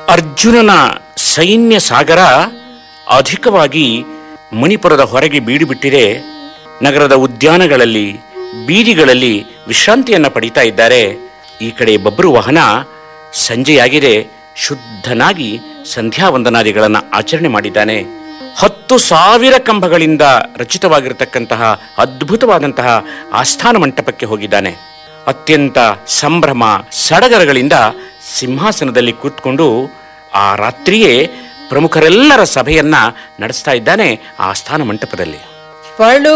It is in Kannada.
ಅರ್ಜುನನ ಸೈನ್ಯ ಸಾಗರ ಅಧಿಕವಾಗಿ ಮಣಿಪುರದ ಹೊರಗೆ ಬೀಡುಬಿಟ್ಟಿದೆ ನಗರದ ಉದ್ಯಾನಗಳಲ್ಲಿ ಬೀದಿಗಳಲ್ಲಿ ವಿಶ್ರಾಂತಿಯನ್ನ ಪಡಿತಾ ಇದ್ದಾರೆ ಈ ಕಡೆ ಬಬ್ರು ವಾಹನ ಸಂಜೆಯಾಗಿದೆ ಶುದ್ಧನಾಗಿ ಸಂಧ್ಯಾ ವಂದನಾದಿಗಳನ್ನು ಆಚರಣೆ ಮಾಡಿದ್ದಾನೆ ಹತ್ತು ಸಾವಿರ ಕಂಬಗಳಿಂದ ರಚಿತವಾಗಿರತಕ್ಕಂತಹ ಅದ್ಭುತವಾದಂತಹ ಆಸ್ಥಾನ ಮಂಟಪಕ್ಕೆ ಹೋಗಿದ್ದಾನೆ ಅತ್ಯಂತ ಸಂಭ್ರಮ ಸಡಗರಗಳಿಂದ ಸಿಂಹಾಸನದಲ್ಲಿ ಕೂತ್ಕೊಂಡು ಆ ರಾತ್ರಿಯೇ ಪ್ರಮುಖರೆಲ್ಲರ ಸಭೆಯನ್ನ ನಡೆಸ್ತಾ ಇದ್ದಾನೆ ಆ ಆಸ್ಥಾನ ಮಂಟಪದಲ್ಲಿ ಪಳು